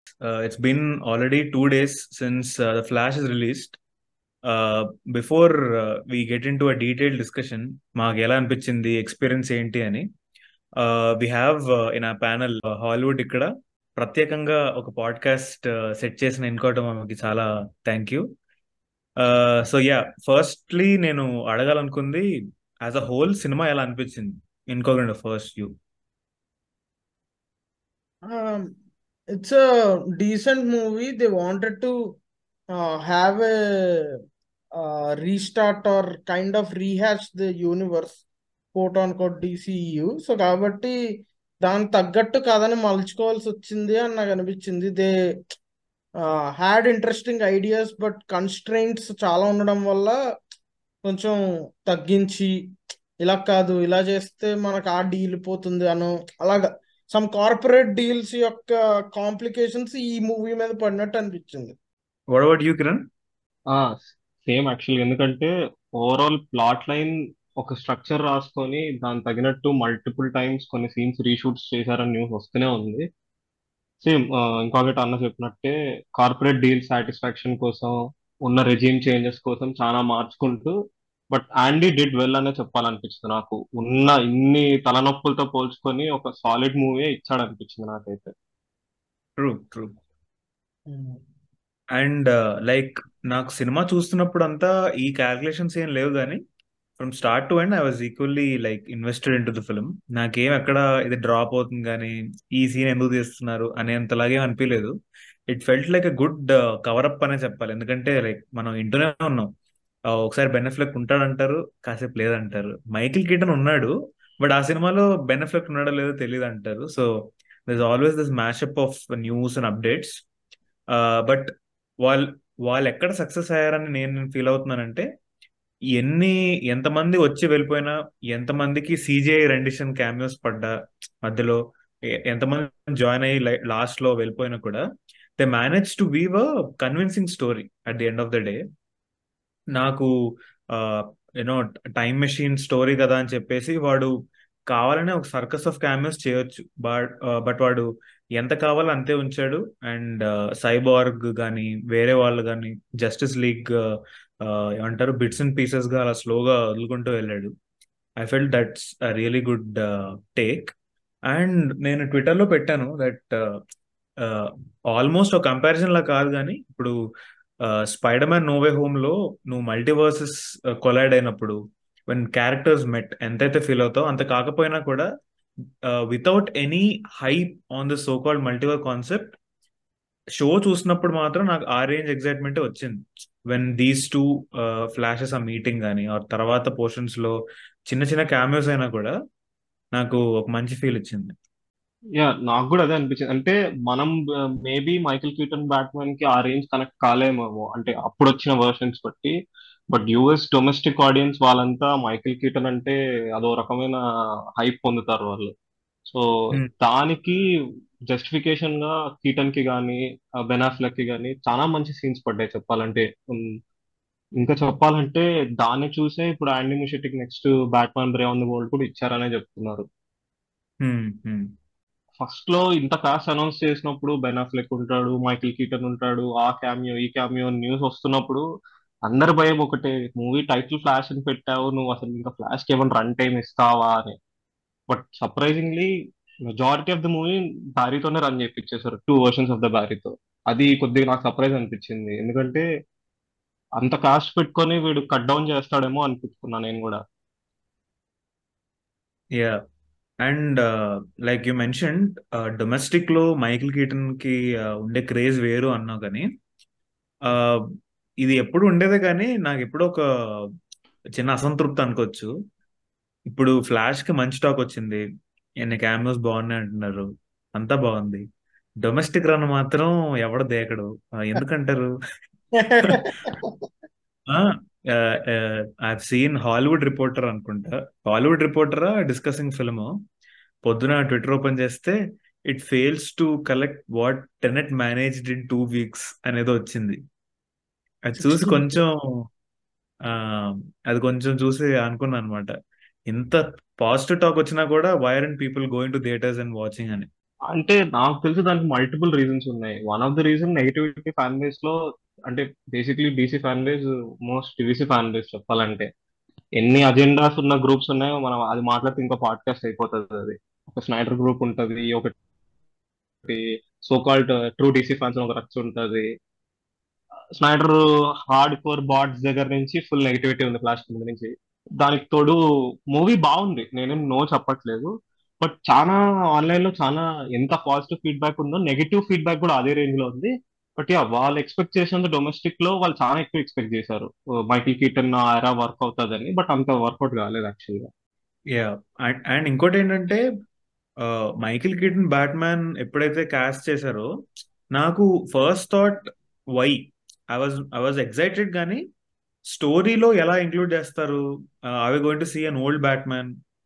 Uh, it's been already two days since uh, the Flash is released. Uh, before uh, we get into a detailed discussion, మాకు ఎలా అనిపించింది experience ఏంటి అని we have in a panel Hollywood ఇక్కడ ప్రత్యేకంగా ఒక podcast set చేసిన ఎన్నుకోవడం మాకు చాలా thank you so yeah firstly నేను అడగాలనుకుంది యాజ్ అ హోల్ సినిమా ఎలా అనిపించింది ఎన్నుకోగండి first you Um, it's a decent movie. They wanted to uh, have a uh, restart or kind of rehash the universe, quote unquote DCEU. So కాబట్టి దానికి తగ్గట్టు కథని మలుచుకోవాల్సి వచ్చింది అని నాకు అనిపించింది they had interesting ideas but constraints చాలా ఉండడం వల్ల కొంచెం తగ్గించి ఇలా కాదు ఇలా చేస్తే మనకు ఆ డీల్ పోతుంది అను అలాగా సమ్ కార్పొరేట్ డీల్స్ యొక్క కాంప్లికేషన్స్ ఈ మూవీ మీద పడినట్టు అనిపించింది what about you Kiran same actual ఎందుకంటే ఓవరాల్ ప్లాట్ లైన్ ఒక స్ట్రక్చర్ రాసుకొని దాని తగినట్టు మల్టిపుల్ టైమ్స్ కొన్ని సీన్స్ రీషూట్స్ చేశారని న్యూస్ వస్తూనే ఉంది సేమ్ ఇంకొకటి అన్న చెప్పినట్టే కార్పొరేట్ డీల్ సాటిస్ఫాక్షన్ కోసం ఉన్న రెజీమ్ చేంజెస్ కోసం చాలా మార్చుకుంటూ బట్ ఆండీ డిడ్ వెల్ అనే చెప్పాలనిపించింది నాకు ఉన్న ఇన్ని తలనొప్పులతో పోల్చుకొని ఒక సాలిడ్ మూవీ ఇచ్చాడు అనిపించింది నాకైతే ట్రూ ట్రూ అండ్ లైక్ నాకు సినిమా చూస్తున్నప్పుడు అంతా ఈ క్యాల్కులేషన్స్ ఏం లేవు కానీ from start to end I was equally like invested in to the film నాకేం ఎక్కడ ఇది డ్రాప్ అవుతుంది కానీ ఈ సీన్ ఎందుకు తీస్తున్నారు అనేంతలాగే అనిపించలేదు it felt like a good coverup అనే చెప్పాలి ఎందుకంటే లైక్ మనం ఇంటూనే ఉన్నాం ఒకసారి బెనెఫ్లెక్ ఉంటాడంటారు కాసేపు లేదంటారు మైకిల్ కీటన్ ఉన్నాడు బట్ ఆ సినిమాలో బెనెఫ్లెక్ ఉన్నాడో లేదో తెలియదు అంటారు so this always this mashup of news and updates but వాళ్ళు వాళ్ళు ఎక్కడ సక్సెస్ అయ్యారని నేను ఫీల్ అవుతున్నానంటే ఎన్ని ఎంతమంది వచ్చి వెళ్ళిపోయినా ఎంతమందికి సీజీఐ రెండిషన్ క్యామియోస్ పడ్డా మధ్యలో ఎంతమంది జాయిన్ అయ్యి లాస్ట్ లో వెళ్ళిపోయినా కూడా they manage to weave a convincing story at the end of the day నాకు యూనో టైం మెషిన్ స్టోరీ కదా అని చెప్పేసి వాడు కావాలనే ఒక సర్కస్ ఆఫ్ క్యామియోస్ చేయొచ్చు బట్ బట్ వాడు ఎంత కావాలో అంతే ఉంచాడు అండ్ సైబార్గ్ కానీ వేరే వాళ్ళు కానీ జస్టిస్ లీగ్ ఏమంటారు బిట్స్ అండ్ పీసెస్ గా అలా స్లోగా వదులుకుంటూ వెళ్ళాడు I fell that's really good take and నేను ట్విట్టర్లో పెట్టాను దట్ ఆల్మోస్ట్ ఒక కంపారిజన్ లా కాదు కానీ ఇప్పుడు స్పైడర్ మ్యాన్ నోవే హోమ్ లో నువ్వు మల్టీవర్సెస్ కొలైడ్ అయినప్పుడు వెన్ క్యారెక్టర్స్ మెట్ ఎంతైతే ఫీల్ అవుతావు అంత కాకపోయినా కూడా without any hype on the so called multiverse concept show చూసినప్పుడు మాత్రం నాకు ఆ రేంజ్ ఎగ్జైట్మెంట్ వచ్చింది వెన్ దీస్ టూ ఫ్లాషెస్ ఆ మీటింగ్ కానీ ఆ తర్వాత పోర్షన్స్ లో చిన్న చిన్న క్యామియోస్ అయినా కూడా నాకు ఒక మంచి ఫీల్ ఇచ్చింది యా నాకు కూడా అదే అనిపించింది అంటే మనం మేబీ మైకిల్ కీటన్ బ్యాట్మెన్ కి ఆ రేంజ్ కనెక్ట్ కాలేమేమో అంటే అప్పుడు వచ్చిన వర్షన్స్ బట్టి బట్ యుఎస్ డొమెస్టిక్ ఆడియన్స్ వాళ్ళంతా మైకిల్ కీటన్ అంటే అదో రకమైన హైప్ పొందుతారు వాళ్ళు సో దానికి జస్టిఫికేషన్ గా కీటన్ కి కానీ బెనాఫ్లెక్ కి కానీ చాలా మంచి సీన్స్ పడ్డాయి చెప్పాలంటే ఇంకా చెప్పాలంటే దాన్ని చూసే ఇప్పుడు ఆండీ ముషెటిక్ నెక్స్ట్ బ్యాట్మాన్ బ్రే ఆన్ ది వరల్డ్ కూడా ఇచ్చారనే చెప్తున్నారు ఫస్ట్ లో ఇంత కాస్ట్ అనౌన్స్ చేసినప్పుడు బెనాఫ్లెక్ ఉంటాడు మైకిల్ కీటన్ ఉంటాడు ఆ క్యామియో ఈ క్యామియో న్యూస్ వస్తున్నప్పుడు అందరి భయం ఒకటే మూవీ టైటిల్ ఫ్లాష్ అని పెట్టావు నువ్వు అసలు ఇంకా ఫ్లాష్ కి ఏమైనా రన్ టైం ఇస్తావా అని but surprisingly majority of the movie బ్యారీతోనే రన్ చేయించేశారు టూ వర్షన్స్ ఆఫ్ ద బ్యారీతో అది కొద్దిగా నాకు సర్ప్రైజ్ అనిపించింది ఎందుకంటే అంత కాస్ట్ పెట్టుకొని వీడు కట్ డౌన్ చేస్తాడేమో అనిపించుకున్నా నేను కూడా yeah and like you mention domestic లో మైకిల్ కీటన్ కి ఉండే క్రేజ్ వేరు అన్నావు కానీ ఇది ఎప్పుడు ఉండేదే కానీ నాకు ఎప్పుడు ఒక చిన్న అసంతృప్తి అనుకోవచ్చు ఇప్పుడు ఫ్లాష్ కి మంచి టాక్ వచ్చింది ఎన్ని క్యామియోస్ బాగున్నాయి అంటున్నారు అంతా బాగుంది డొమెస్టిక్ రన్ మాత్రం ఎవడ దేకడు ఎందుకంటారు ఐ సీన్ హాలీవుడ్ రిపోర్టర్ అనుకుంటా హాలీవుడ్ రిపోర్టరా డిస్కసింగ్ ఫిల్మ్ పొద్దున ట్విట్టర్ ఓపెన్ చేస్తే it fails to collect what Tenet managed in two weeks అనేది వచ్చింది అది చూసి కొంచెం అది కొంచెం చూసి అనుకున్నాను అనమాట ఇంత పాజిటివ్ టాక్ వచ్చినా కూడా వైర్ and people going to theatres and watching అని అంటే నాకు తెలిసి దానికి మల్టిపుల్ రీజన్స్ ఉన్నాయి one of the reason negativity fan base లో అంటే basically DC fan base most DVC fan base చెప్పాలంటే ఎన్ని అజెండాస్ ఉన్న గ్రూప్స్ ఉన్నాయో మనం అది మాట్లాడితే ఇంకో పాడ్కాస్ట్ అయిపోతుంది అది ఒక స్నైడర్ గ్రూప్ ఉంటది ఒకటి so called true DC fans ఒక రచ్చ ఉంటది స్నైడర్ హార్డ్ కోర్ బాట్స్ దగ్గర నుంచి ఫుల్ నెగిటివిటీ ఉంది ఫ్లాష్ కింద నుంచి దానికి తోడు మూవీ బాగుంది నేనేం నో చెప్పట్లేదు బట్ చాలా ఆన్లైన్ లో చాలా ఎంత పాజిటివ్ ఫీడ్బ్యాక్ ఉందో నెగిటివ్ ఫీడ్బ్యాక్ కూడా అదే రేంజ్ లో ఉంది బట్ యా వాళ్ళు ఎక్స్పెక్ట్ చేసినంత డొమెస్టిక్ లో వాళ్ళు చాలా ఎక్కువ ఎక్స్పెక్ట్ చేశారు మైకిల్ కీటన్ ఎరా వర్క్ అవుతుందని బట్ అంత వర్కౌట్ కాలేదు యాక్చువల్గా యా అండ్ అండ్ ఇంకోటి ఏంటంటే మైకిల్ కీటన్ బ్యాట్మ్యాన్ ఎప్పుడైతే క్యాస్ట్ చేశారో నాకు first thought why I was I was excited కానీ స్టోరీలో ఎలా ఇంక్లూడ్ చేస్తారు అవి going to see an old Batman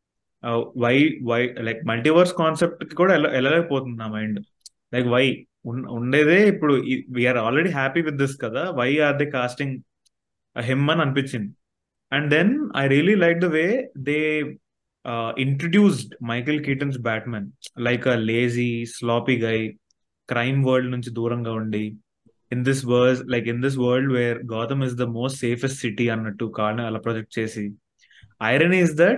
why why like multiverse concept కి కూడా ఎలా వెళ్ళలేకపోతుంది నా మైండ్ లైక్ వై ఉండేదే ఇప్పుడు we are already happy with this కదా why are they casting him అని అనిపించింది and then I really like the way they introduced Michael Keaton's Batman like a lazy sloppy guy crime world నుంచి దూరంగా ఉండి in this word like in this world where Gotham is the most safest city అన్నట్టు కాల్ని అలా project చేసి iron is that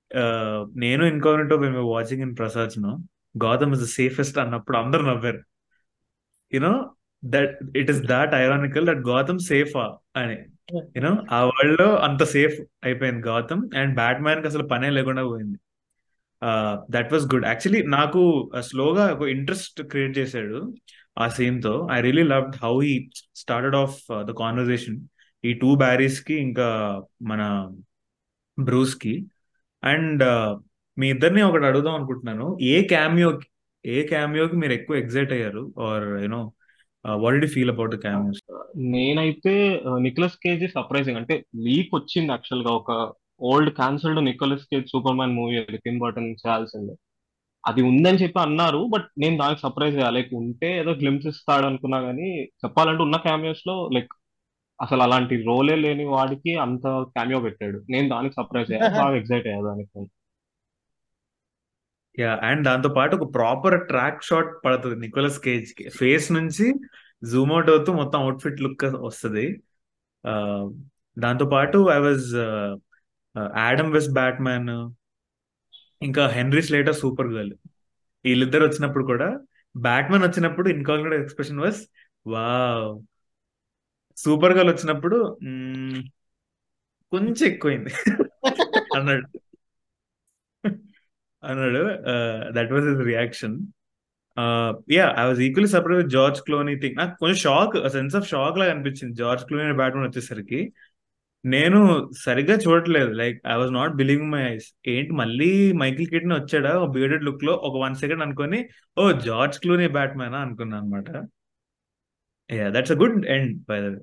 నేను incognito మేము watching in Prasad no Gotham is the safest అన్నప్పుడు అందరు నవ్వారు you know that it is that ironical that Gotham సేఫా అని యూనో ఆ వరల్డ్ లో అంత సేఫ్ అయిపోయింది గౌతమ్ అండ్ బ్యాట్ మ్యాన్ కి అసలు పనే లేకుండా పోయింది దట్ వాస్ గుడ్ యాక్చువల్లీ నాకు స్లోగా ఒక ఇంట్రెస్ట్ క్రియేట్ చేశాడు ఆ సీన్ తో I really love how he started off the conversation ఈ టూ బ్యారీస్ కి ఇంకా మన బ్రూస్ కి అండ్ మీ ఇద్దరిని ఒకటి అడుగుదాం అనుకుంటున్నాను ఏ క్యామియో ఏ క్యామియోకి మీరు ఎక్కువ ఎగ్జైట్ అయ్యారు or you know what do feel about the cameos నేనైతే నికోలస్ కేజ్ సర్ప్రైజింగ్ అంటే లీక్ వచ్చింది యాక్చువల్ గా ఒక old cancelled Nicolas Cage Superman movie అది టిమ్ బర్టన్ చేయాల్సిందే అది ఉందని చెప్పి అన్నారు బట్ నేను దానికి సర్ప్రైజ్ అయ్యా లైక్ ఉంటే ఏదో గ్లిమ్స్ ఇస్తాడు అనుకున్నా కానీ చెప్పాలంటే ఉన్న క్యామియోస్ లో లైక్ అసలు అలాంటి రోలే లేని వాడికి అంత క్యామియో పెట్టాడు నేను దానికి సర్ప్రైజ్ అయ్యా బాగా ఎక్సైట్ అయ్యా దానికి యా అండ్ దాంతో పాటు ఒక ప్రాపర్ ట్రాక్ షాట్ పడుతుంది నికోలస్ కేజ్ కి ఫేస్ నుంచి జూమ్ అవుట్ అవుతూ మొత్తం అవుట్ఫిట్ లుక్ వస్తుంది దాంతో పాటు I was Adam West Batman ఇంకా హెన్రీ స్లేటర్ సూపర్ గర్ల్ వీళ్ళిద్దరు వచ్చినప్పుడు కూడా బ్యాట్మ్యాన్ వచ్చినప్పుడు ఇన్కాగ్నేట్ expression was wow Supergirl వచ్చినప్పుడు కొంచెం ఎక్కువైంది అన్నాడు అన్నాడు that was his reaction yeah I was equally surprise with George Clooney thing నాకు కొంచెం షాక్ సెన్స్ ఆఫ్ షాక్ లాగా అనిపించింది జార్జ్ క్లోనీ బ్యాట్మెన్ వచ్చేసరికి నేను సరిగ్గా చూడట్లేదు like I was not believing my eyes ఏంటి మళ్ళీ మైకిల్ కిటన్ వచ్చాడా ఒక బియర్డెడ్ లుక్ లో ఒక వన్ సెకండ్ అనుకొని ఓ జార్జ్ క్లూనీ బ్యాట్మెన్ అనుకున్నాను అనమాట yeah that's a good end by the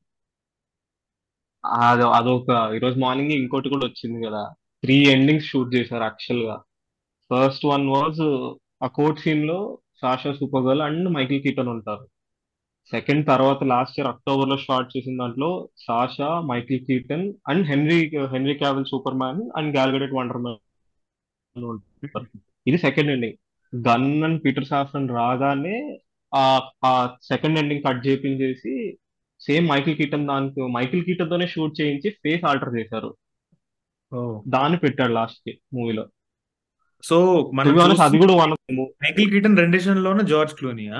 అది అదొక ఈరోజు మార్నింగ్ ఇంకోటి కూడా వచ్చింది కదా త్రీ ఎండింగ్స్ షూట్ చేశారు యాక్చువల్ గా ఫస్ట్ వన్ వాజ్ ఆ కోర్ట్ సీన్ లో Sasha Supergirl and Michael Keaton ఉంటారు సెకండ్ తర్వాత లాస్ట్ ఇయర్ అక్టోబర్ లో స్టార్ట్ చేసిన దాంట్లో Sasha Michael Keaton and Henry Henry Cavill Superman and Gal Gadot Wonder Man ఉంటారు ఇది second ending Gunn and Peter Safran రాగానే ఆ సెకండ్ ఎండింగ్ కట్ చేపించేసి సేమ్ మైకిల్ కీటన్ దానికి మైకిల్ కీటన్ తోనే షూట్ చేయించి ఫేస్ ఆల్టర్ చేశారు దాన్ని పెట్టాడు లాస్ట్ కి మూవీలో సో మనం అది కూడా వన్ మైకిల్ కీటన్ రెండిషన్ లోనే జార్జ్ క్లూనియా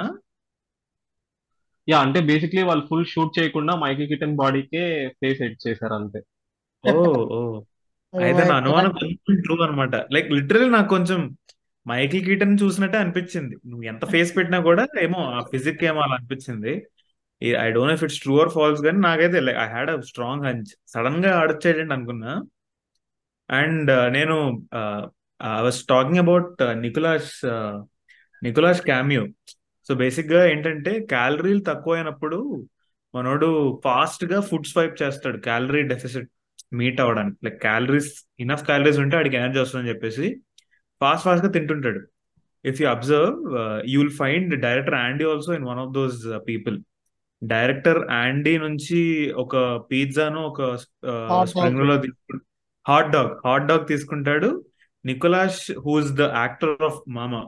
యా అంటే బేసిక్లీ వాళ్ళు ఫుల్ షూట్ చేయకుండా మైకిల్ కిటన్ బాడీకే ఫేస్ ఎడ్ చేశారు అంతే ఓ ఓ అయితే నా అనుమానం కొంచెం ట్రూ అనమాట లైక్ లిటరల్ నాకు కొంచెం మైకిల్ కీటన్ చూసినట్టే అనిపించింది నువ్వు ఎంత ఫేస్ పెట్టినా కూడా ఏమో ఆ ఫిజిక్ ఏమో అలా అనిపించింది I don't if it's true or false కానీ నాకైతే like I had a strong hunch sudden గా ఆడొచ్చేయండి అనుకున్నా అండ్ నేను I was talking about Nicolas Nicolas cameo so basic గా ఏంటంటే క్యాలరీలు తక్కువైనప్పుడు మనోడు ఫాస్ట్ గా ఫుడ్ స్వైప్ చేస్తాడు క్యాలరీ డెఫిసిట్ మీట్ అవ్వడానికి లైక్ క్యాలరీస్ ఇనఫ్ క్యాలరీస్ ఉంటే వాడికి ఎనర్జీ వస్తుందని చెప్పేసి ఫాస్ట్ ఫాస్ట్ గా తింటుంటాడు if you observe you will find director Andy also in one of those people director Andy నుంచి ఒక పిజ్జాను ఒక స్ప్రింగ్ రోల్ తీసుకుంటాడు హాట్ డాగ్ హాట్ డాగ్ తీసుకుంటాడు Nikolaj who's the actor of Mama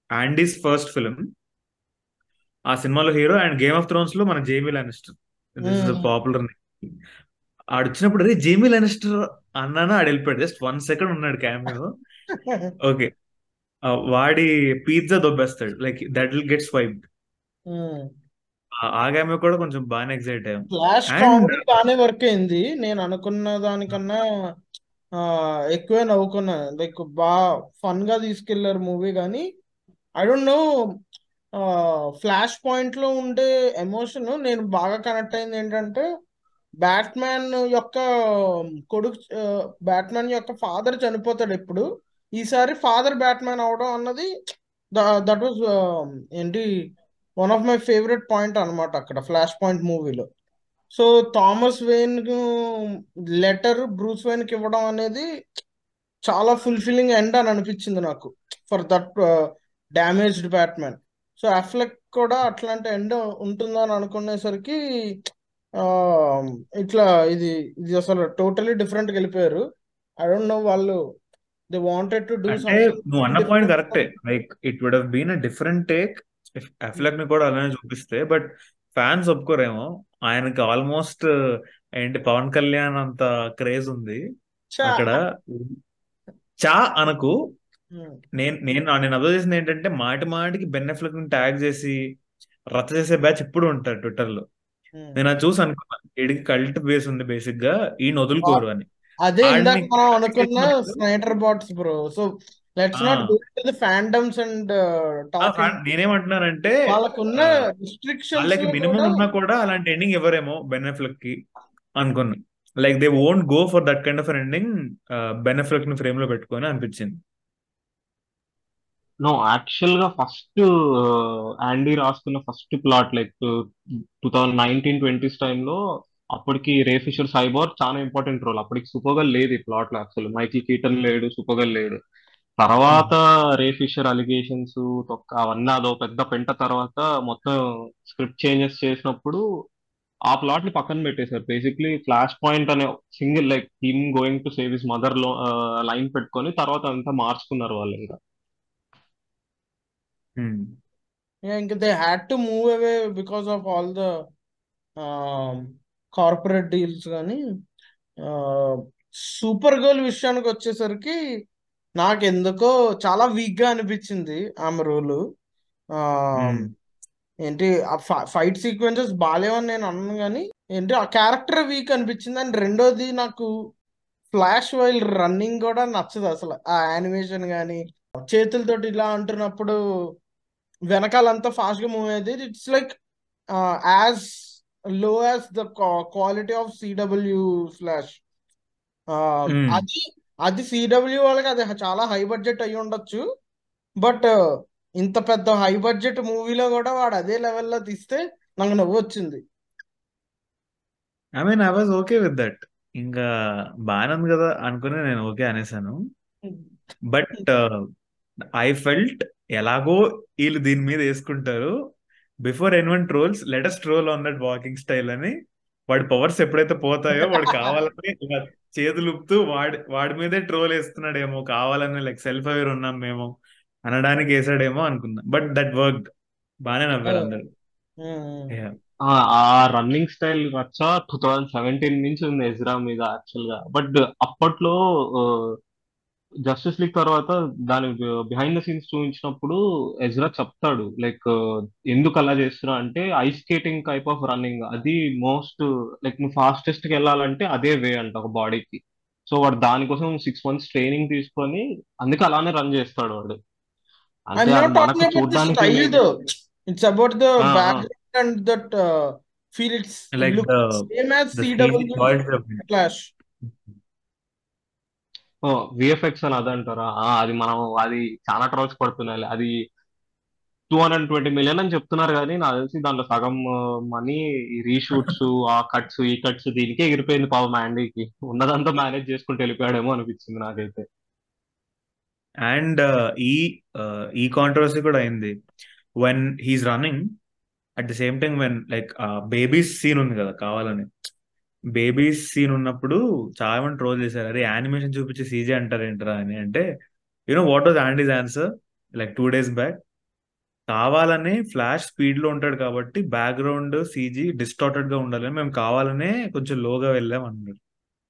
Andy's first film ఆ సినిమాలో hero and Game of Thrones లో మన Jaime Lannister this is hmm. Popular ఆడొచ్చినప్పుడు రే జేమీ లానిస్టర్ అన్నాను ఆడు వెళ్ళిపోయాడు జస్ట్ వన్ సెకండ్ ఉన్నాడు క్యామియో ఓకే వాడి పిజ్జా దొబ్బేస్తాడు like that will get swiped hmm. ఆ క్యామియో కూడా కొంచెం బాగానే ఎక్సైట్ అయ్యాం ఫ్లాష్ అండ్ కామెడీ బాగానే వర్క్ అయింది నేను అనుకున్న దానికన్నా ఆ, ఎక్కువే నవ్వుకున్నాను లైక్ బాగా ఫన్ గా తీసుకెళ్లారు మూవీ కానీ I don't know Flashpoint లో ఉండే ఎమోషన్ నేను బాగా కనెక్ట్ అయింది ఏంటంటే బ్యాట్మ్యాన్ యొక్క కొడుకు బ్యాట్మ్యాన్ యొక్క ఫాదర్ చనిపోతాడు ఎప్పుడు ఈసారి ఫాదర్ బ్యాట్మ్యాన్ అవడం అన్నది దట్ వాజ్ ఏంటి one of my favourite point అన్నమాట అక్కడ ఫ్లాష్ పాయింట్ మూవీలో so Thomas Wayne letter Bruce Wayne కి ఇవ్వడం అనేది చాలా ఫుల్ఫిల్లింగ్ ఎండ్ అని అనిపించింది నాకు for that damaged Batman so Affleck కూడా అట్లాంటి ఎండ్ ఉంటుందా అని అనుకునేసరికి ఆ, ఇట్లా ఇది ఇది అసలు టోటలీ డిఫరెంట్ వెళ్ళిపోయారు ఐ డోంట్ నో వాళ్ళు దే వాంటెడ్ టు డూ అంటే సంథింగ్ నువ్వు అన్న పాయింట్ డిఫరెంట్ కరెక్టే like it would have been a different take Affleck ని కూడా అలానే చూపిస్తే బట్ ఫ్యాన్స్ ఒప్పుకోరేమో ఆయనకి ఆల్మోస్ట్ ఏంటి పవన్ కళ్యాణ్ అంత క్రేజ్ ఉంది చా అక్కడ చా అనకు ఉమ్, నేను నేను నేను అబ్జర్వ్ చేసింది ఏంటంటే మాటి మాటికి బెన్ అఫ్లెక్ ని ట్యాగ్ చేసి రచ్చ చేసే బ్యాచ్ ఇప్పుడు ఉంటారు ట్విట్టర్ లో ఉమ్. నేను అది చూసి అనుకున్నాను వీడికి కల్ట్ బేస్ ఉంది బేసిక్ గా ఈయన వదులుకోరు అని అదే ఇందాక ఆడిని మనం అనుకున్న చేసినప్పుడు Snyder Bats bro so let's uh, not go to the fandoms and uh, talk fan- నేనేమంటున్నానంటే వాళ్ళకున్న ఆ, రిస్ట్రిక్షన్స్ వాళ్ళకి మినిమం కూడా ఉన్నా కూడా అలాంటి ఎండింగ్ ఇవ్వరేమో బెన్ అఫ్లెక్ కి అనుకున్నా like they won't go for that kind of ending Ben Affleck ని ఫ్రేమ్ లో పెట్టుకొని అనిపించింది నో యాక్చువల్ గా ఫస్ట్ యాండీ రాసుకున్న first plot like two thousand nineteen twenties టైంలో అప్పటికి రే ఫిషర్ సైబోర్ చాలా ఇంపార్టెంట్ రోల్ అప్పటికి సూపర్గల్ లేదు ఈ ప్లాట్ లో అసలు మైకిల్ కీటన్ లేడు సూపర్గల్ లేడు తర్వాత రే ఫిషర్ అలిగేషన్స్ తొక్క అవన్నీ అదో పెద్ద పెంట తర్వాత మొత్తం స్క్రిప్ట్ చేంజెస్ చేసినప్పుడు ఆ ప్లాట్ ని పక్కన పెట్టేశారు బేసిక్లీ ఫ్లాష్ పాయింట్ అనే single like him going to save his mother లో లైన్ పెట్టుకొని తర్వాత అంతా మార్చుకున్నారు వాళ్ళు ఇంకా Hmm. ఇంకా they had to move away because of all the corporate deals కానీ సూపర్ గర్ల్ విషయానికి వచ్చేసరికి నాకు ఎందుకో చాలా వీక్ గా అనిపించింది ఆమె రోలు Hmm. ఏంటి ఆ ఫైట్ సీక్వెన్సెస్ బాగాలేవని నేను అన్నాను కానీ ఏంటి ఆ క్యారెక్టర్ వీక్ అనిపించింది అండ్ రెండోది నాకు ఫ్లాష్ వైల్ రన్నింగ్ కూడా నచ్చదు అసలు ఆ యానిమేషన్ కానీ చేతులతోటి ఇలా అంటున్నప్పుడు వెనకాలంతా ఫాస్ట్ గా మూవ్ అయ్యేది it's like as low as the quality of CW slash Hmm. అది అది సిడబ్ల్యూ వాళ్ళకి అది చాలా హై బడ్జెట్ అయి ఉండొచ్చు బట్ ఇంత పెద్ద హై బడ్జెట్ మూవీలో కూడా వాడు అదే లెవెల్లో తీస్తే నాకు నవ్వు వచ్చింది I mean I was okay with that ఇంకా బాగానే ఉంది కదా అనుకుని నేను ఓకే అనేసాను బట్ ఐ ఫెల్ట్ ఎలాగో వీళ్ళు దీని మీద వేసుకుంటారు before anyone trolls latest troll on that walking style అని వాడి పవర్స్ ఎప్పుడైతే పోతాయో వాడు కావాలని ఇలా చేతులు ఊపుతూ వాడి వాడి మీదే ట్రోల్ వేస్తున్నాడేమో కావాలని లైక్ సెల్ఫ్ అవేర్ ఉన్నాం మేము అనడానికి వేసాడేమో అనుకున్నా బట్ దట్ వర్క్ బాగానే నవ్వారు అందరు Yeah. Uh uh running style రచ్చ టూ థౌజండ్ సెవెంటీన్ నుంచి ఉంది ఎజ్రా మీద యాక్చువల్ గా బట్ అప్పట్లో జస్టిస్ లీగ్ తర్వాత దాని బిహైండ్ ద సీన్స్ చూపించినప్పుడు ఎజ్రా చెప్తాడు లైక్ ఎందుకు అలా చేస్తున్నా అంటే ice skating type of running అది మోస్ట్ లైక్ నువ్వు ఫాస్టెస్ట్ కి వెళ్ళాలంటే అదే వే అంట ఒక బాడీకి సో వాడు దానికోసం సిక్స్ మంత్స్ ట్రైనింగ్ తీసుకొని అందుకే అలానే రన్ చేస్తాడు వాడు ఐఎమ్ అంటే నాట్ మనకు టాకింగ్ అబౌట్ ద చూడడానికి స్టైల్ లేదు though it's about the uh, uh. Background and that feel it's Like look the same as the CG CW choreography. Flash VFX అని అదంటారా ఆ, అది మనం అది చాలా ట్రోల్స్ పడుతున్నాయి అది టూ హండ్రెడ్ ట్వంటీ మిలియన్ అని చెప్తున్నారు కానీ నాకు తెలిసి దాంట్లో సగం మనీ ఈ రీషూట్స్ ఆ కట్స్ ఈ కట్స్ దీనికే ఎగిరిపోయింది పాపం యాండీకి ఉన్నదంతా మేనేజ్ చేసుకుంటూ వెళ్ళిపోయాడేమో అనిపించింది నాకైతే అండ్ ఈ uh, ఈ కాంట్రవర్సీ కూడా అయింది when he's running at the same time when like babies scene ఉంది కదా కావాలని బేబీస్ సీన్ ఉన్నప్పుడు చాలా మంది ట్రోల్ చేశారు అరే యానిమేషన్ చూపించి సీజీ అంటారు ఏంట్రా అని అంటే you know what was Andy's answer like two days back కావాలనే ఫ్లాష్ స్పీడ్ లో ఉంటాడు కాబట్టి బ్యాక్గ్రౌండ్ సీజీ డిస్టార్టెడ్ గా ఉండాలని మేము కావాలనే కొంచెం లోగా వెళ్ళాం అన్నాడు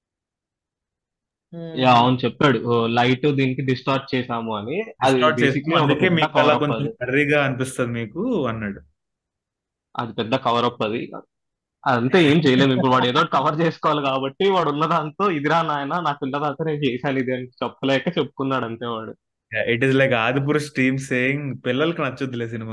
యా అవును చెప్పాడు లైట్ దీనికి డిస్టార్ట్ చేసాము అని అది డిస్టార్ట్ బేసిక్లీ చేస్తాం ఒక అందుకే పెద్ద మీకు అలా కవర్ అప్ కొంచెం అది కర్రీగా అనిపిస్తుంది మీకు అన్నాడు అది పెద్ద కవర్ అప్ అది అదంతా ఏం చేయలేము ఇప్పుడు వాడు ఏదో కవర్ చేసుకోవాలి కాబట్టి వాడు ఉన్న దాంతో ఇదిరా నాయన నాకు ఉన్న దాంతో నేను చేశాను ఇది అని చెప్పలేక చెప్పుకున్నాడు అంతే వాడు it is like Adipurush team saying పిల్లలకి నచ్చుద్దిలే సినిమా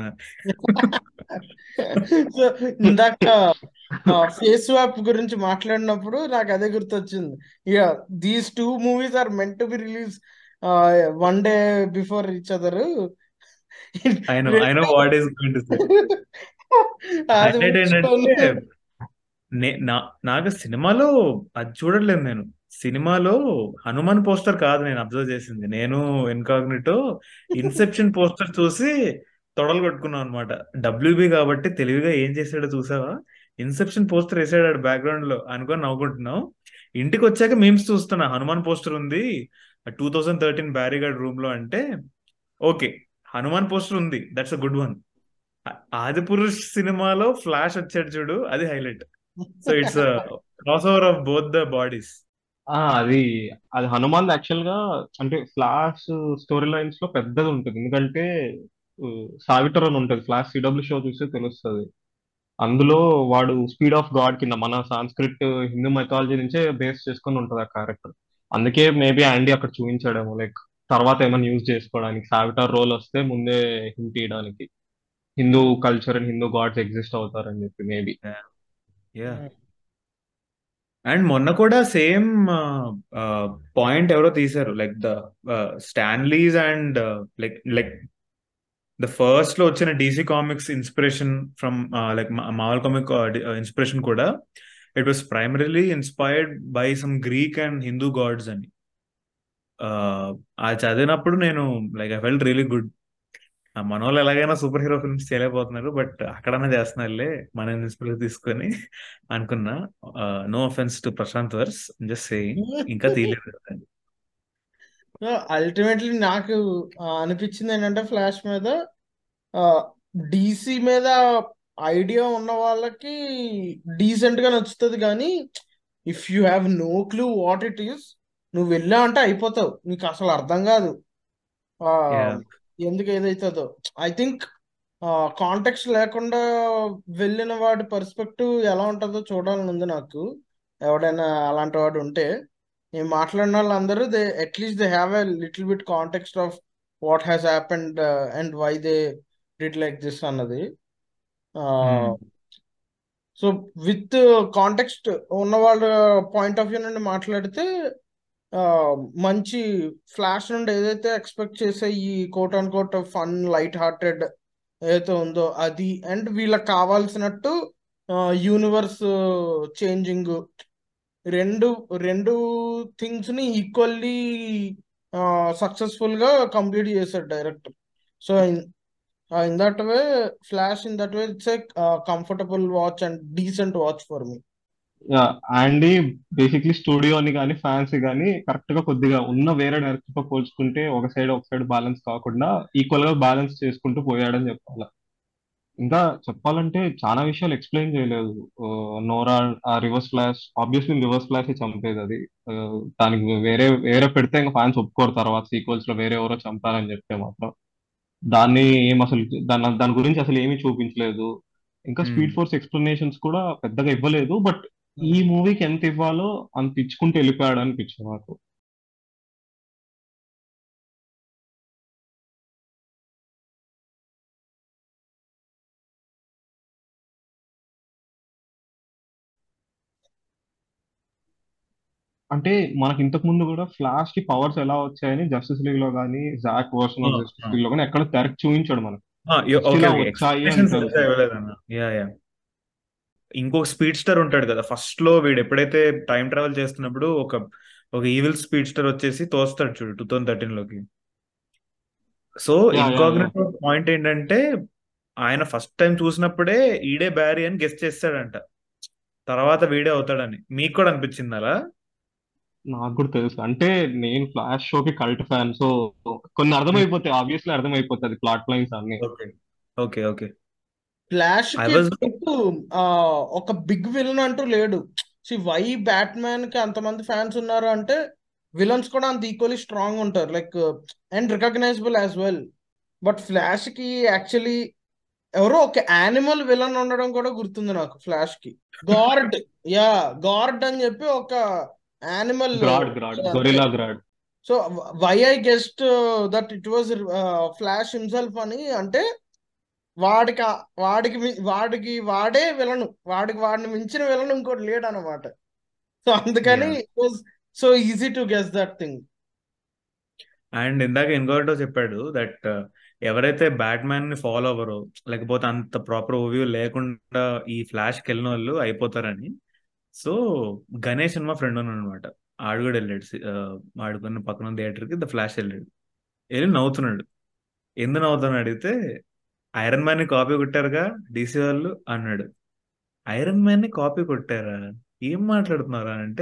సో ఇందాక ఫేస్ స్వాప్ గురించి మాట్లాడినప్పుడు నాకు అదే గుర్తొచ్చింది ఇక these two movies are meant to be release one day before each other I know I know what is going to say అది హైలైట్ ఏంటంటే ఉంచుకొని నే- నా నాకు సినిమాలో అది చూడట్లేదు నేను సినిమాలో హనుమాన్ పోస్టర్ కాదు నేను అబ్జర్వ్ చేసింది నేను ఇన్కాగ్నిటో ఇన్సెప్షన్ పోస్టర్ చూసి తొడలు కొట్టుకున్నాం అనమాట డబ్ల్యూబి కాబట్టి తెలివిగా ఏం చేశాడో చూసావా ఇన్సెప్షన్ పోస్టర్ వేసాడు బ్యాక్గ్రౌండ్ లో అనుకొని నవ్వుకుంటున్నాం ఇంటికి వచ్చాక మీమ్స్ చూస్తున్నా హనుమాన్ పోస్టర్ ఉంది టూ థౌజండ్ థర్టీన్ బ్యారీగార్డ్ రూమ్ లో అంటే ఓకే హనుమాన్ పోస్టర్ ఉంది that's a good one Adipurush సినిమాలో ఫ్లాష్ వచ్చాడు చూడు అది highlight so it's cross over of both the bodies ఆ అది అది హనుమాన్ యాక్చువల్ గా అంటే ఫ్లాష్ స్టోరీ లైన్స్ లో పెద్దది ఉంటుంది ఎందుకంటే సావిటర్ అని ఉంటుంది ఫ్లాష్ సిడబ్ల్యూ షో చూస్తే తెలుస్తుంది అందులో వాడు స్పీడ్ ఆఫ్ గాడ్ కింద మన సాంస్క్రిట్ హిందూ మైథాలజీ నుంచే బేస్ చేసుకొని ఉంటుంది ఆ క్యారెక్టర్ అందుకే మేబీ ఆండీ అక్కడ చూపించాడేమో లైక్ తర్వాత ఏమైనా యూజ్ చేసుకోవడానికి సావిటర్ రోల్ వస్తే ముందే హింట్ ఇవ్వడానికి Hindu culture and Hindu gods exist అవుతారని చెప్పి మేబీ యా అండ్ మొన్న కూడా సేమ్ పాయింట్ ఎవరో తీశారు like the Stan Lee's and like like the first లో వచ్చిన DC comics inspiration from like Marvel comic inspiration కూడా it was primarily inspired by some Greek and Hindu gods అని Uh, అది చదివినప్పుడు నేను like I felt really good మన వాళ్ళు ఎలాగైనా సూపర్ హీరో ఫిల్మ్స్ చేయలేకపోతున్నారు బట్ అక్కడన్నా చేస్తున్నారులే మన ఇన్స్పిరేషన్ తీసుకొని అనుకున్నా no offense to Prashant verse just saying ఇంకా తీయలేదు అల్టిమేట్లీ నాకు ఆ, అనిపించింది ఏంటంటే ఫ్లాష్ మీద డీసీ మీద ఐడియా ఉన్న వాళ్ళకి డీసెంట్ గా నచ్చుతుంది కానీ if you have no clue what it is నువ్వు వెళ్ళా అంటే అయిపోతావు నీకు అసలు అర్థం కాదు ఆ, యా ఎందుకు ఏదైతుందో ఐ థింక్ కాంటెక్స్ట్ లేకుండా వెళ్ళిన వాడి పర్స్పెక్టివ్ ఎలా ఉంటుందో చూడాలని ఉంది నాకు ఎవడైనా అలాంటి వాడు ఉంటే నేను మాట్లాడిన వాళ్ళందరూ they at least they have a little bit context of what has happened and why they did like this అన్నది సో విత్ కాంటెక్స్ట్ ఉన్న వాళ్ళ పాయింట్ ఆఫ్ వ్యూ నుండి మాట్లాడితే ఆ, మంచి ఫ్లాష్ నుండి ఏదైతే ఎక్స్పెక్ట్ చేసే ఈ quote and quote fun light hearted ఏదైతే ఉందో అది అండ్ వీళ్ళకి కావాల్సినట్టు యూనివర్స్ చేంజింగ్ రెండు రెండు థింగ్స్ ని ఈక్వల్లీ సక్సెస్ఫుల్ గా కంప్లీట్ చేశాడు director so in that way Flash in that way it's a comfortable watch and decent watch for me అండి బేసిక్లీ స్టూడియోని కానీ ఫ్యాన్స్ కానీ కరెక్ట్ గా కొద్దిగా ఉన్న వేరే డైరెక్టర్ తో పోల్చుకుంటే ఒక సైడ్ ఒక సైడ్ బ్యాలెన్స్ కాకుండా ఈక్వల్ గా బ్యాలెన్స్ చేసుకుంటూ పోయాడని చెప్పాలి ఇంకా చెప్పాలంటే చాలా విషయాలు ఎక్స్ప్లెయిన్ చేయలేదు ఆ, నోరా ఆ Reverse Flash obviously Reverse Flash చంపేది అది ఆ, దానికి వేరే వేరే పెడితే ఇంకా ఫ్యాన్స్ ఒప్పుకోరు తర్వాత సీక్వెల్స్ లో వేరే ఎవరో చంపారని చెప్తే మాత్రం దాన్ని ఏం అసలు దాని దాని గురించి అసలు ఏమీ చూపించలేదు ఇంకా స్పీడ్ ఫోర్స్ ఎక్స్ప్లెనేషన్స్ కూడా పెద్దగా ఇవ్వలేదు బట్ ఈ మూవీకి ఎంత ఇవ్వాలో అంత ఇచ్చుకుంటూ వెళ్ళిపోయాడు అనిపించింది నాకు అంటే మనకి ఇంతకు ముందు కూడా ఫ్లాష్ కి పవర్స్ ఎలా వచ్చాయని జస్టిస్ లీగ్ లో కానీ Zack version of Justice League లో కానీ ఎక్కడ డైరెక్ట్ చూపించాడు మనకు జస్ట్ ఓకే ఇలా ఓకే వచ్చాయి అని ఎక్స్ప్లెనేషన్స్ తెలుసు ఇవ్వలేదన్న యా యా ఇంకొక స్పీడ్ స్టార్ ఉంటాడు కదా ఫస్ట్ లో వీడు ఎప్పుడైతే టైం ట్రావెల్ చేస్తున్నప్పుడు ఒక ఒక ఈవిల్ స్పీడ్ స్టార్ వచ్చేసి తోస్తాడు చూడు టూ థౌసండ్ థర్టీన్ లోకి so yeah yeah yeah incognito point ఏంటంటే ఆయన ఫస్ట్ టైం చూసినప్పుడే ఈడే బ్యారీ అని గెస్ట్ చేస్తాడంట తర్వాత వీడే అవుతాడని మీకు కూడా అనిపించింది అలా నాకు కూడా తెలుసు అంటే నేను ఫ్లాష్ షోకి కల్ట్ ఫ్యాన్ సో కొన్ని అర్థమైపోతాయి ఆబ్వియస్లీ అర్థమైపోతుంది ప్లాట్ లైన్స్ అన్ని ఓకే ఓకే ఓకే ఫ్లాష్ ఐ కి వాజ్ మీకు ఆ, ఒక బిగ్ విలన్ అంటూ లేడు సి వై బ్యాట్ మ్యాన్ కి అంతమంది ఫ్యాన్స్ ఉన్నారు అంటే విలన్స్ కూడా అంత ఈక్వల్లీ స్ట్రాంగ్ ఉంటారు like and recognizable as well but Flash కి యాక్చువల్లీ ఎవరో ఒక యానిమల్ విలన్ ఉండడం కూడా గుర్తుంది నాకు ఫ్లాష్ కి గార్డ్ యా గార్డ్ అని చెప్పి ఒక animal Grodd Grodd gorilla Grodd so why I guessed that it was Flash himself అని అంటే వాడికి ఆ- వాడికి మి- వాడికి వాడే విలను వాడికి వాడిని మించిన విలను ఇంకోటి లేడు అనమాట సో అందుకని yeah it was so easy to guess that thing and ఇందాక ఇంకోటో చెప్పాడు దట్ ఎవరైతే బ్యాట్మ్యాన్ ని ఫాలో అవ్వరో లేకపోతే అంత ప్రాపర్ ఓవ్యూ లేకుండా ఈ ఫ్లాష్ కి వెళ్ళిన వాళ్ళు అయిపోతారని సో గణేష్ అని మా ఫ్రెండ్ ఉన్నాడు అనమాట ఆడు కూడా వెళ్ళాడు సి- ఆ, ఆడుకున్న పక్కన థియేటర్ కి ద ఫ్లాష్ వెళ్ళాడు వెళ్ళి నవ్వుతున్నాడు ఎందుకు నవ్వుతున్నాడు అడిగితే ఐరన్ మ్యాన్ ని కాపీ కొట్టారుగా డీసీ వాళ్ళు అన్నాడు ఐరన్ మ్యాన్ ని కాపీ కొట్టారా ఏం మాట్లాడుతున్నారా అంటే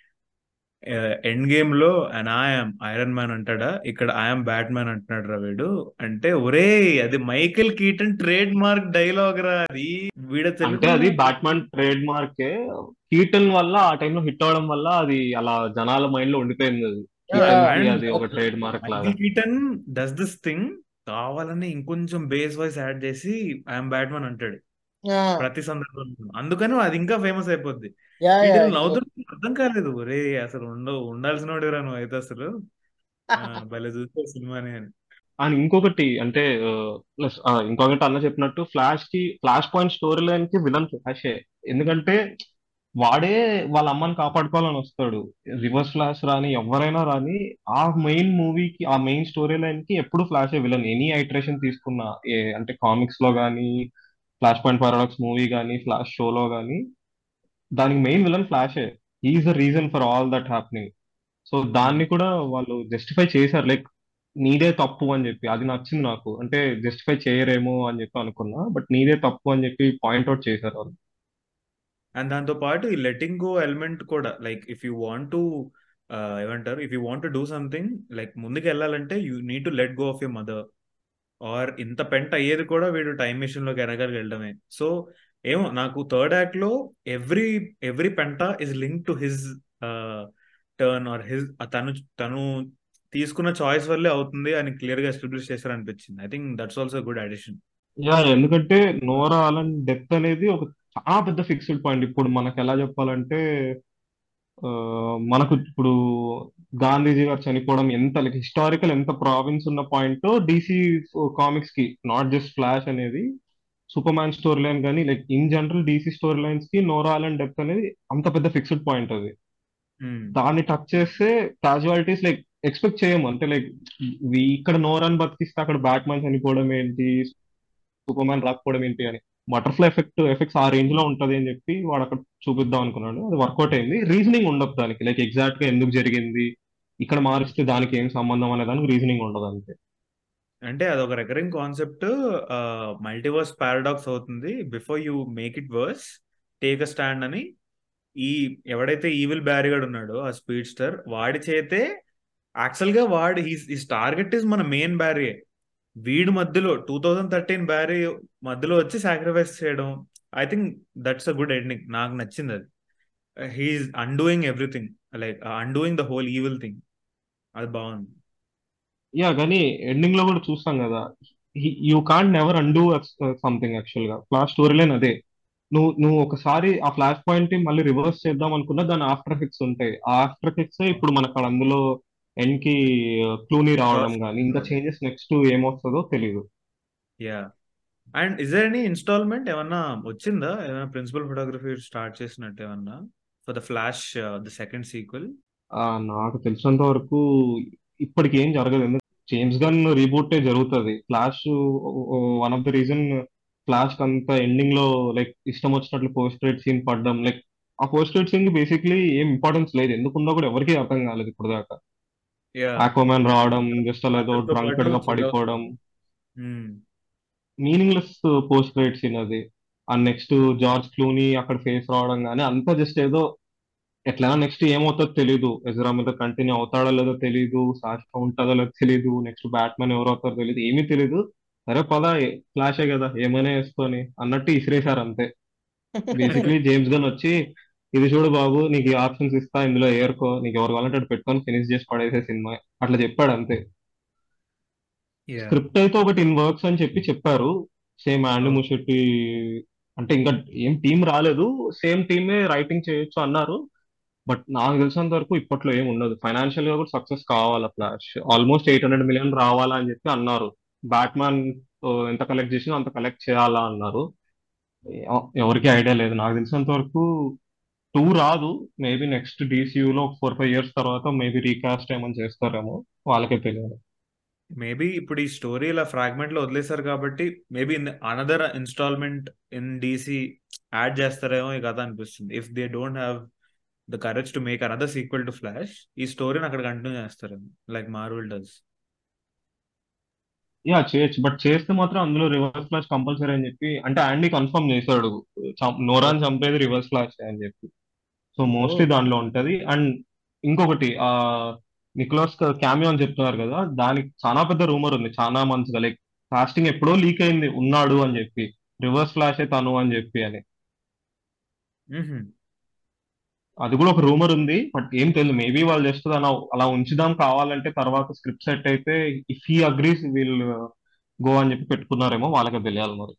ఎండ్ గేమ్ లో అండ్ ఐఎమ్ ఐరన్ మ్యాన్ అంటాడా ఇక్కడ ఐఎమ్ బ్యాట్ మ్యాన్ అంటున్నాడు రా వీడు అంటే ఒరే అది Michael Keaton trademark dialogue రా అది వీడ అంటే తెలుగు అది బ్యాట్మాన్ ట్రేడ్ మార్కే కీటన్ వల్ల ఆ టైంలో హిట్ అవడం వల్ల అది అలా జనాల మైండ్ లో ఉండిపోయింది అది కీటన్ కి అండ్ అది ఒక ట్రేడ్ మార్క్ లాగా Michael Keaton does this thing కావాలని ఇంకొంచెం బేస్ వాయిస్ యాడ్ చేసి ఐఎమ్ బ్యాట్మ్యాన్ అంటాడు ప్రతి సందర్భంలో అందుకని అది ఇంకా ఫేమస్ అయిపోద్ది యా యా వీటిని నవ్వుతుంటే అర్థం కాలేదు ఒరే అసలు ఉండవు ఉండాల్సిన వాడిరా నువ్వు అయితే అసలు ఆ, భలే చూసే సినిమాని అని అండ్ ఇంకొకటి అంటే ఆ, ప్లస్ ఆ, ఇంకొకటి అన్న చెప్పినట్టు ఫ్లాష్ కి ఫ్లాష్ పాయింట్ స్టోరీ లైన్ కి విలన్ ఫ్లాషే ఎందుకంటే వాడే వాళ్ళ అమ్మని కాపాడుకోవాలని వస్తాడు రివర్స్ ఫ్లాష్ రాని ఎవరైనా రాని ఆ మెయిన్ మూవీకి ఆ మెయిన్ స్టోరీ లైన్ కి ఎప్పుడు ఫ్లాషే విలన్ ఎనీ ఐటరేషన్ తీసుకున్నా ఏ అంటే కామిక్స్ లో కానీ ఫ్లాష్ పాయింట్ పారాడాక్స్ మూవీ కానీ ఫ్లాష్ షోలో కానీ దానికి మెయిన్ విలన్ ఫ్లాషే is the reason for all that happening so దాన్ని కూడా వాళ్ళు జస్టిఫై చేశారు లైక్ నీదే తప్పు అని చెప్పి అది నచ్చింది నాకు అంటే జస్టిఫై చేయరేమో అని చెప్పి అనుకున్నా బట్ నీదే తప్పు అని చెప్పి పాయింట్అవుట్ చేశారు వాళ్ళు అండ్ దాంతో పాటు ఈ లెటింగ్ గో ఎలిమెంట్ కూడా like if you want to ఏమంటారు if you want to do something like ముందుకు వెళ్ళాలంటే you need to let go of your mother or ఇంత పెంట అయ్యేది కూడా వీడు టైం మిషన్ లోకి వెనకాల వెళ్ళడమే సో ఏమో నాకు థర్డ్ యాక్ట్ లో ఎవ్రీ ఎవ్రీ పెంట is link to his turn or his తను తను తీసుకున్న చాయిస్ వల్లే అవుతుంది అని క్లియర్ గా ఎస్టాబ్లిష్ చేశారు అనిపించింది I think that's also good addition yeah ఎందుకంటే నోరా అలన్ డెత్ అనేది ఒక చాలా పెద్ద ఫిక్స్డ్ పాయింట్ ఇప్పుడు మనకు ఎలా చెప్పాలంటే ఆ, మనకు ఇప్పుడు గాంధీజీ గారు చనిపోవడం ఎంత లైక్ హిస్టారికల్ ఎంత ప్రావిన్స్ ఉన్న పాయింట్ డీసీ కామిక్స్ కి నాట్ జస్ట్ ఫ్లాష్ అనేది సూపర్ మ్యాన్ స్టోరీ లైన్ కానీ like in general DC storylines కి నోరా అలన్ డెత్ అనేది అంత పెద్ద ఫిక్స్డ్ పాయింట్ అది దాన్ని టచ్ చేస్తే క్యాజువాలిటీస్ లైక్ ఎక్స్పెక్ట్ చేయము అంటే లైక్ ఇక్కడ నోరాన్ బతికిస్తే అక్కడ బ్యాట్ మ్యాన్ చనిపోవడం ఏంటి సూపర్ మ్యాన్ రాకపోవడం ఏంటి అని బటర్ఫ్లై ఎఫెక్ట్ ఎఫెక్ట్స్ ఆ రేంజ్ లో ఉంటది అని చెప్పి వాడు అక్కడ చూపిద్దాం అనుకున్నాడు అది వర్కౌట్ అయింది రీజనింగ్ ఉండదు దానికి లైక్ ఎగ్జాక్ట్ గా ఎందుకు జరిగింది ఇక్కడ మారిస్తే దానికి ఏం సంబంధం అనే దానికి రీజనింగ్ ఉండదు అంతే అంటే అదొక రికరింగ్ కాన్సెప్ట్ మల్టీవర్స్ పారాడాక్స్ అవుతుంది before you make it worse take a stand అని ఈ ఎవడైతే ఈవిల్ బ్యారిగాడ్ ఉన్నాడో ఆ స్పీడ్ స్టార్ వాడి చేతే యాక్చువల్ గా వాడు హిస్ టార్గెట్ ఇస్ మన మెయిన్ బ్యారీ వీడి మధ్యలో టూ థౌజండ్ థర్టీన్ బ్యారీ మధ్యలో వచ్చి సాక్రిఫైస్ చేయడం I think that's a good ending నాకు నచ్చింది అది he's undoing everything like undoing the whole evil thing అది బాగుంది యా కానీ ఎండింగ్ లో కూడా చూస్తాం కదా you can't never undo something actual గా ఫ్లాష్ స్టోరీ లైన్ అదే నువ్వు నువ్వు ఒకసారి ఆ ఫ్లాష్ పాయింట్ ని మళ్ళీ రివర్స్ చేద్దాం అనుకున్నా దాని ఆఫ్టర్ ఎఫెక్ట్స్ ఉంటాయి ఆ ఆఫ్టర్ ఎఫెక్ట్స్ ఇప్పుడు మనకు అక్కడ అందులో ఎండ్ కి క్లూనీ రావడం కానీ ఇంకా చేంజెస్ నెక్స్ట్ ఏమొస్తుందో తెలియదు yeah and is there any installment ఏమన్నా వచ్చిందా ఏమైనా ప్రిన్సిపల్ ఫోటోగ్రఫీ స్టార్ట్ చేసినట్టు ఏమన్నా for the Flash the second sequel ఆ, నాకు తెలిసినంత వరకు ఇప్పటికి ఏం జరగదు ఎందుకంటే జేమ్స్ గన్ రీబూటే జరుగుతుంది Flash one of the reason Flash అంత ఎండింగ్ లో లైక్ ఇష్టం వచ్చినట్లు పోస్ట్ క్రెడిట్ సీన్ పడడం లైక్ ఆ పోస్ట్ క్రెడిట్ సీన్ కి బేసిక్లీ ఏం ఇంపార్టెన్స్ లేదు ఎందుకుందో కూడా ఎవరికీ అర్థం కాలేదు ఇప్పుడు దాకా యా ఆక్వామ్యాన్ రావడం జస్ట్ అలా ఏదో అందరితో డ్రంకెడ్ పాటు గా పడిపోవడం మ్మ్. మీనింగ్లెస్ పోస్ట్ క్రెడిట్ సీన్ అది అండ్ నెక్స్ట్ జార్జ్ క్లూనీ అక్కడ ఫేస్ రావడం కానీ అంతా జస్ట్ ఏదో ఎట్లైనా నెక్స్ట్ ఏమవుతుందో తెలీదు ఎజ్రా మీద కంటిన్యూ అవుతాడో లేదో తెలీదు సాషా ఉంటుందో లేదో తెలీదు నెక్స్ట్ బ్యాట్మెన్ ఎవరు అవుతారో తెలీదు ఏమీ తెలీదు అరే పద ఫ్లాషే కదా ఏమైనా వేసుకొని అన్నట్టు ఇసిరేశారు అంతే బేసిక్లీ జేమ్స్ గన్ వచ్చి ఇది చూడు బాబు నీకు ఈ ఆప్షన్స్ ఇస్తా ఇందులో ఏరుకో నీకు ఎవరు కావాలంటే అటు పెట్టుకొని ఫినిష్ చేసి పడేసే సినిమా అట్లా చెప్పాడు అంతే యా స్క్రిప్ట్ అయితే ఒకటి ఇన్ వర్క్స్ అని చెప్పి చెప్పారు సేమ్ యాండి ముషెట్టి అంటే ఇంకా ఏం టీం రాలేదు సేమ్ టీమే రైటింగ్ చేయొచ్చు అన్నారు బట్ నాకు తెలిసినంత వరకు ఇప్పట్లో ఏం ఉండదు ఫైనాన్షియల్ గా కూడా సక్సెస్ కావాలి Flash almost eight hundred million రావాలా అని చెప్పి అన్నారు బ్యాట్మాన్ ఎంత కలెక్ట్ చేసినా అంత కలెక్ట్ చేయాలా అన్నారు ఎవ- ఎవరికి ఐడియా లేదు నాకు తెలిసినంత వరకు టూ రాదు మేబీ నెక్స్ట్ లో ఒక ఫోర్ ఫైవ్ ఇయర్స్ తర్వాత మేబీ రీకాస్ట్ ఏమని చేస్తారేమో వాళ్ళకే తెలియదు మేబీ ఇప్పుడు ఈ స్టోరీ ఇలా ఫ్రాగ్మెంట్ లో వదిలేశారు కాబట్టి maybe in another installment in DC add చేస్తారేమో ఈ కథ అనిపిస్తుంది if they don't have the courage to make another sequel to Flash ఈ స్టోరీని అక్కడ కంటిన్యూ చేస్తారేమో లైక్ మార్వెల్ డస్ యా చేయొచ్చు బట్ చేస్తే మాత్రం అందులో రివర్స్ ఫ్లాష్ కంపల్సరీ అని చెప్పి అంటే యాండీ కన్ఫర్మ్ చేశాడు చం- నోరాన్ చంపేది రివర్స్ ఫ్లాష్ అని చెప్పి సో మోస్ట్లీ దానిలో ఉంటది అండ్ ఇంకొకటి ఆ నికోలస్ క్యామియో అని చెప్తున్నారు కదా దానికి చాలా పెద్ద రూమర్ ఉంది చాలా మంత్స్ లైక్ కాస్టింగ్ ఎప్పుడో లీక్ అయింది ఉన్నాడు అని చెప్పి రివర్స్ ఫ్లాష్ తను అని చెప్పి అని అది కూడా ఒక రూమర్ ఉంది బట్ ఏం తెలియదు మేబీ వాళ్ళు జస్ట్ అలా అలా ఉంచుదాం కావాలంటే తర్వాత స్క్రిప్ట్ సెట్ అయితే if he agrees we'll go అని చెప్పి పెట్టుకున్నారేమో వాళ్ళకే తెలియాలి మరి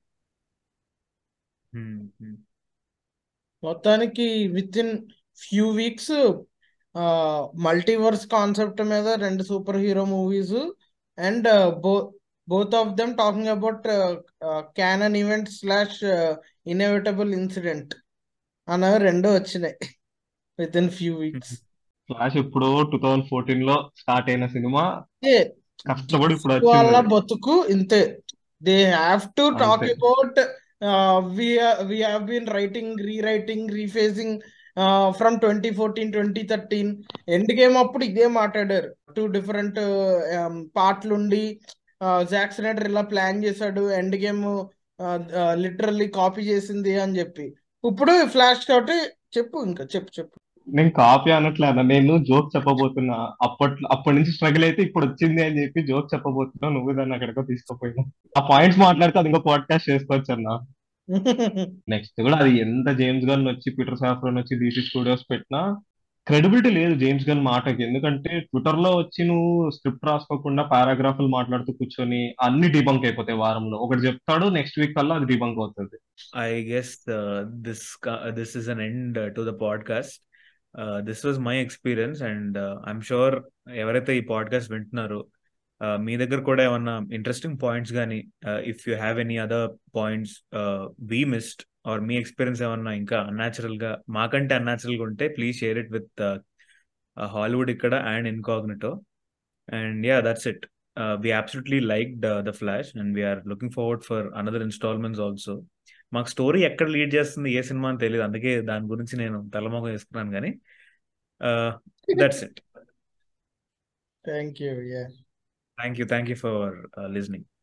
మొత్తానికి within few weeks multiverse concept మీద రెండు super hero movies and bo both of them talking about canon event slash inevitable incident అనేవి రెండు వచ్చినాయి within few weeks Flash ఎప్పుడో టూ థౌజండ్ ఫోర్టీన్ లో స్టార్ట్ అయిన సినిమా కష్టపడి ఇప్పుడు వాళ్ళ వచ్చింది బతుకు ఇంతే దే హ్యావ్ టు టాక్ అంతే about we we have been writing rewriting refacing from twenty fourteen twenty thirteen Endgame అప్పుడు ఇదే మాట్లాడారు టూ డిఫరెంట్ పార్ట్లుండి జాక్ స్నైడర్ ఇలా ప్లాన్ చేశాడు ఎండ్ గేమ్ లిటరల్లీ కాపీ చేసింది అని చెప్పి ఇప్పుడు ఫ్లాష్ తోటి చెప్పు ఇంకా చెప్పు చెప్పు నేను కాపీ అనట్లేదు నేను జోక్ చెప్పబోతున్నా అప్పట్లో అప్పటి నుంచి స్ట్రగుల్ అయితే ఇప్పుడు వచ్చింది అని చెప్పి జోక్ చెప్పబోతున్నా నువ్వు దాన్ని అక్కడికో తీసుకుపోయినా ఆ పాయింట్స్ మాట్లాడితే అది ఇంకో పాడ్కాస్ట్ చేసుకోవచ్చు అన్న నెక్స్ట్ కూడా అది ఎంత జేమ్స్ గన్ వచ్చి పీటర్ సాఫ్రన్ వచ్చి డీసీ స్టూడియోస్ పెట్టినా క్రెడిబిలిటీ లేదు జేమ్స్ గన్ మాటకి ఎందుకంటే ట్విట్టర్ లో వచ్చి నువ్వు స్క్రిప్ట్ రాసుకోకుండా పారాగ్రాఫ్లు మాట్లాడుతూ కూర్చొని అన్ని డిబంక్ అయిపోతాయి వారంలో ఒకటి చెప్తాడు నెక్స్ట్ వీక్ కల్లా అది డిబంక్ అవుతుంది I guess uh, this ca- this is an end uh, to the podcast. Uh, this was my experience, and uh, I'm sure ఎవరైతే ఈ పాడ్కాస్ట్ వింటున్నారో uh, మీ దగ్గర కూడా ఏమన్నా ఇంట్రెస్టింగ్ పాయింట్స్ కానీ if you have any other points we missed or మీ experience ఏమన్నా ఇంకా అన్యాచురల్ గా మాకంటే అన్యాచురల్ గా ఉంటే please share it with Hollywood ఇక్కడ and incognito and yeah that's it we absolutely liked the Flash and we're looking forward for another installments also మాకు story ఎక్కడ లీడ్ చేస్తుంది ఏ సినిమా అని తెలియదు అందుకే దాని గురించి నేను తలమొగం వేసుకున్నాను కానీ that's it thank you yeah thank you thank you for listening